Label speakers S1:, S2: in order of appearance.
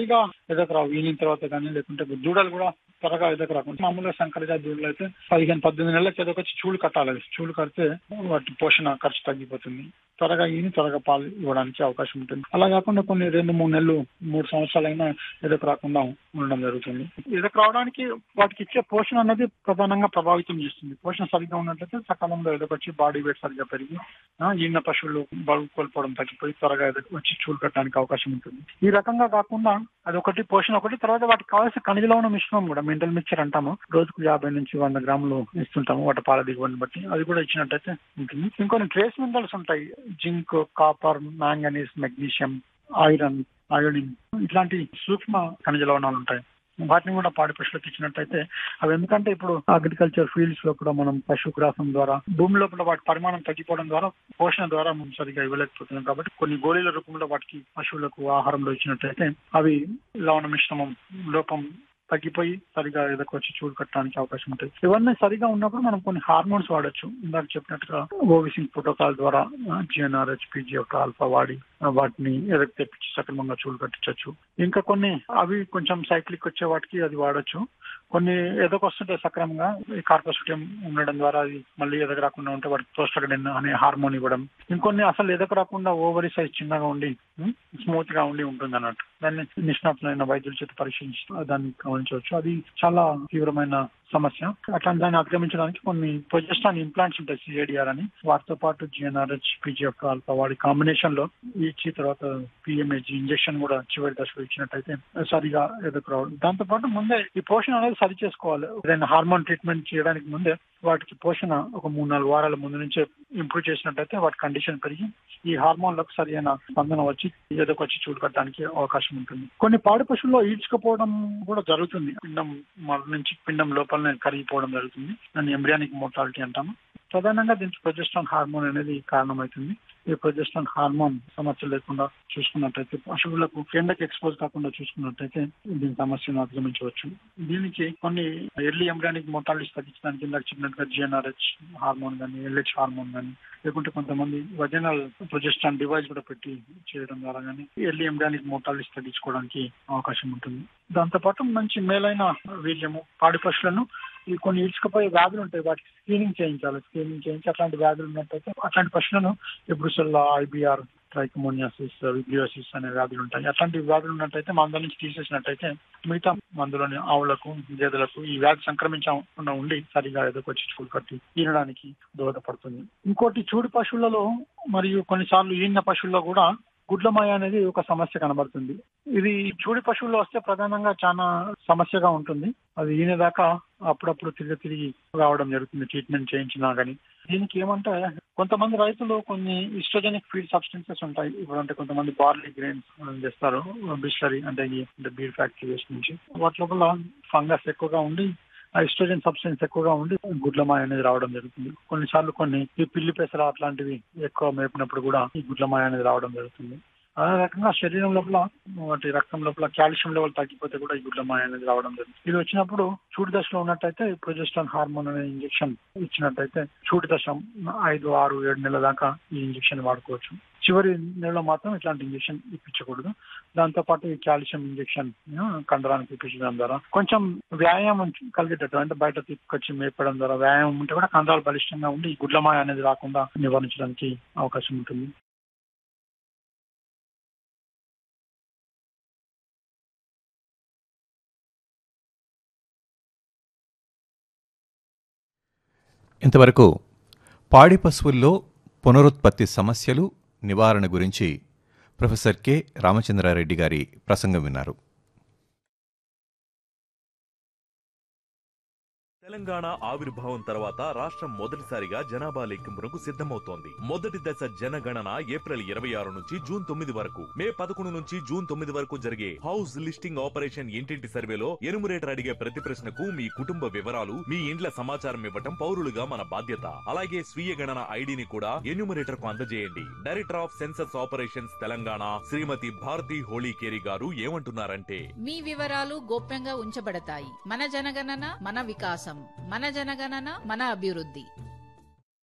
S1: పూర్తిగా ఎదకు రావు ఈనిన తర్వాత కానీ లేకుంటే దూడలు కూడా త్వరగా ఎదకు రాకుండా మామూలుగా సంకరజాతి దూడలు అయితే పదిహేను పద్దెనిమిది నెలలకు ఎదకొచ్చి చూడు కట్టాలి చూడు కడితే వాటి పోషణ ఖర్చు తగ్గిపోతుంది త్వరగా ఈని త్వరగా పాలు ఇవ్వడానికి అవకాశం ఉంటుంది అలా కాకుండా కొన్ని రెండు మూడు నెలలు మూడు సంవత్సరాలైనా ఎదకు రాకుండా ఉండడం జరుగుతుంది ఎదకు రావడానికి వాటికి ఇచ్చే పోషణ అనేది ప్రధానంగా ప్రభావితం చేస్తుంది పోషణ సరిగ్గా ఉన్నట్లయితే సకాలంలో ఎదకొచ్చి బాడీ వెయిట్ సరిగ్గా పెరిగి ఆ, ఈన పశువులు బరువు కోల్పోవడం తగ్గిపోయి త్వరగా ఎదకు వచ్చి చూడు కట్టడానికి అవకాశం ఉంటుంది ఈ రకంగా కాకుండా అది ఒకటి పోషణ ఒకటి తర్వాత వాటికి కావాల్సిన ఖనిజ లవణ మిశ్రమం కూడా మెంటల్ మిక్చర్ అంటాము రోజుకు యాభై నుంచి వంద గ్రాములు ఇస్తుంటాము వాటి పాల దిగుబడిని బట్టి అది కూడా ఇచ్చినట్టయితే ఉంటుంది ఇంకొన్ని ట్రేస్ మినరల్స్ ఉంటాయి zinc copper manganese magnesium iron iodine ఇట్లాంటి సూక్ష్మ ఖనిజ లవణాలు ఉంటాయి వాటిని కూడా పాడి పశువులకు ఇచ్చినట్టయితే అవి ఎందుకంటే ఇప్పుడు అగ్రికల్చర్ ఫీల్డ్స్ లో కూడా మనం పశుగ్రాసం ద్వారా భూమి లోపల వాటి పరిమాణం తగ్గిపోవడం ద్వారా పోషణ ద్వారా మనం సరిగా ఇవ్వలేకపోతున్నాం కాబట్టి కొన్ని గోళీల రూపంలో వాటికి పశువులకు ఆహారంలో ఇచ్చినట్టయితే అవి లవణ మిశ్రమం లోపం తగ్గిపోయి సరిగా ఎదకు వచ్చి చూడు కట్టడానికి అవకాశం ఉంటుంది ఇవన్నీ సరిగా ఉన్నప్పుడు మనం కొన్ని హార్మోన్స్ వాడచ్చు ఇందాక చెప్పినట్టుగా ఓవిసింగ్ ప్రోటోకాల్ ద్వారా జిఎన్ఆర్హెచ్ పిజిఎఫ్ ఆల్ఫా వాడి ఆ, వాటిని ఎదకు తెప్పించి సక్రమంగా చూడు కట్టించవచ్చు ఇంకా కొన్ని అవి కొంచెం సైక్లిక్ వచ్చే వాటికి అది వాడచ్చు కొన్ని ఎదకు వస్తుంటే సక్రమంగా ఈ కార్పోసిటియం ఉండడం ద్వారా అది మళ్ళీ ఎదకు రాకుండా ఉంటే వాటికి ప్రోస్టగడిన్ అనే హార్మోన్ ఇవ్వడం ఇంకొన్ని అసలు ఎదకు రాకుండా ఓవరీ సైజ్ చిన్నగా ఉండి స్మూత్ గా ఉండి ఉంటుంది అన్నట్టు దాన్ని నిష్ణాతులైన వైద్యుల చేత పరీక్షించి దాన్ని గమనించవచ్చు అది చాలా తీవ్రమైన సమస్య అట్లాంటి దాన్ని అధిగమించడానికి కొన్ని ప్రొజెస్టాన్ ఇంప్లాంట్స్ ఉంటాయి సిఏడిఆర్ అని వాటితో పాటు జిఎన్ఆర్హెచ్ పిజిఎఫ్ ఆల్ఫా వాడి కాంబినేషన్ లో ఇచ్చి తర్వాత పిఎంఏజీ ఇంజెక్షన్ కూడా చివరి దశలో ఇచ్చినట్టయితే సరిగా ఎదుకు రావడం దాంతో పాటు ముందే ఈ పోషణ అనేది సరి చేసుకోవాలి ఏదైనా హార్మోన్ ట్రీట్మెంట్ చేయడానికి ముందే వాటికి పోషణ ఒక మూడు నాలుగు వారాల ముందు నుంచే ఇంప్రూవ్ చేసినట్టయితే వాటి కండిషన్ పెరిగి ఈ హార్మోన్లకు సరైన స్పందన వచ్చి ఎదకు వచ్చి చూడు కట్టడానికి అవకాశం ఉంటుంది కొన్ని పాడి పశువుల్లో ఈడ్చుకుపోవడం కూడా జరుగుతుంది పిండం మల నుంచి పిండం లోపలనే కరిగిపోవడం జరుగుతుంది దాన్ని ఎంబ్రియానిక్ మోర్టాలిటీ అంటాము ప్రధానంగా దీనికి ప్రొజెస్ట్రాన్ హార్మోన్ అనేది కారణమవుతుంది ఈ ప్రొజెస్ట్రాన్ హార్మోన్ సమస్య లేకుండా చూసుకున్నట్టయితే పశువులకు ఎండకి ఎక్స్పోజ్ కాకుండా చూసుకున్నట్టయితే దీని సమస్యను అధిగమించవచ్చు దీనికి కొన్ని ఎర్లీ ఎంబ్రియానిక్ మోర్టాలిటీస్ తగ్గించడానికి ఇందాక చెప్పినట్టుగా జిఎన్ఆర్హెచ్ హార్మోన్ కానీ ఎల్హెచ్ హార్మోన్ కానీ లేకుంటే కొంతమంది వజనల్ ప్రొజెస్ట్రాన్ డివైస్ కూడా పెట్టి చేయడం ద్వారా కానీ ఎర్లీ ఎంబ్రియానిక్ మోర్టాలిటీస్ తగ్గించుకోవడానికి అవకాశం ఉంటుంది దాంతోపాటు మంచి మేలైన వీర్యము పాడి పశువులను ఈ కొన్ని ఇసుకపోయే వ్యాధులు ఉంటాయి వాటికి స్క్రీనింగ్ చేయించాలి స్క్రీనింగ్ చేయించి అట్లాంటి వ్యాధులు ఉన్నట్టయితే అట్లాంటి పశువులను ఎబ్రుసెల్లా ఐబిఆర్ ట్రైకోమోనియాసిస్ విబ్రియోసిస్ అనే వ్యాధులు ఉంటాయి అట్లాంటి వ్యాధులు ఉన్నట్టయితే మందు నుంచి తీసేసినట్టయితే మిగతా మందులోని ఆవులకు గేదెలకు ఈ వ్యాధి సంక్రమించకుండా ఉండి సరిగా ఎదుకొచ్చి చూడు కట్టి ఈనడానికి దోహదపడుతుంది ఇంకోటి చూడు పశువులలో మరియు కొన్నిసార్లు ఈన్న పశువుల్లో కూడా గుడ్లమాయ అనేది ఒక సమస్య కనబడుతుంది ఇది చూడి పశువుల్లో వస్తే ప్రధానంగా చాలా సమస్యగా ఉంటుంది అది ఈయన దాకా అప్పుడప్పుడు తిరిగి తిరిగి రావడం జరుగుతుంది ట్రీట్మెంట్ చేయించినా కానీ దీనికి ఏమంటే కొంతమంది రైతులు కొన్ని ఇస్ట్రోజెనిక్ ఫీడ్ సబ్స్టెన్సెస్ ఉంటాయి ఇప్పుడు అంటే కొంతమంది బార్లీ గ్రెయిన్స్ చేస్తారు బిస్లరీ అంటే ఈ అంటే బీర్ ఫ్యాక్టరీ వేస్ట్ నుంచి వాటి లోపల ఫంగస్ ఎక్కువగా ఉండి ఆ ఇస్ట్రోజన్ సబ్స్టెన్స్ ఎక్కువగా ఉండి గుడ్లమాయ అనేది రావడం జరుగుతుంది కొన్నిసార్లు కొన్ని ఈ పిల్లి పెసర అట్లాంటివి ఎక్కువ మేపినప్పుడు కూడా ఈ గుడ్లమాయ అనేది రావడం జరుగుతుంది అదే రకంగా శరీరం లోపల వాటి రక్తం లోపల కాల్షియం లెవెల్ తగ్గిపోతే కూడా ఈ గుడ్లమాయ అనేది రావడం జరుగుతుంది ఇది వచ్చినప్పుడు చూడు దశలో ఉన్నట్టయితే ప్రొజెస్ట్రాన్ హార్మోన్ అనే ఇంజెక్షన్ ఇచ్చినట్టయితే చూడు దశ ఐదు ఆరు ఏడు నెలల దాకా ఈ ఇంజెక్షన్ వాడుకోవచ్చు చివరి నెలలో మాత్రం ఇట్లాంటి ఇంజెక్షన్ ఇప్పించకూడదు దాంతో పాటు ఈ కాల్షియం ఇంజెక్షన్ కండరానికి ఇప్పించడం ద్వారా కొంచెం వ్యాయామం కలిగేటట్టు అంటే బయట తీసుకొచ్చి మేపడం ద్వారా వ్యాయామం ఉంటే కూడా కండరాలు బలిష్టంగా ఉండి ఈ గుడ్లమాయ అనేది రాకుండా నివారించడానికి అవకాశం ఉంటుంది
S2: ఇంతవరకు పాడి పశువుల్లో పునరుత్పత్తి సమస్యలు నివారణ గురించి ప్రొఫెసర్ కె రామచంద్రారెడ్డి గారి ప్రసంగం విన్నారు
S3: తెలంగాణ ఆవిర్భావం తర్వాత రాష్ట్రం మొదటిసారిగా జనాభా లెక్కింపునకు సిద్ధమవుతోంది మొదటి దశ జనగణన ఏప్రిల్ ఇరవై ఆరు నుంచి జూన్ తొమ్మిది వరకు మే పదకొండు నుంచి జూన్ తొమ్మిది వరకు జరిగే హౌస్ లిస్టింగ్ ఆపరేషన్ ఇంటింటి సర్వేలో ఎనుమరేటర్ అడిగే ప్రతి ప్రశ్నకు మీ కుటుంబ వివరాలు మీ ఇండ్ల సమాచారం ఇవ్వటం పౌరులుగా మన బాధ్యత అలాగే స్వీయ గణన ఐడిని కూడా ఎన్యూమరేటర్ కు అందజేయండి director of census operations Telangana Shrimati Bharathi Holikeri garu ఏమంటున్నారంటే
S4: మీ వివరాలు గోప్యంగా ఉంచబడతాయి మన జనగణన మన వికాసం మన జనగణన మన అభివృద్ధి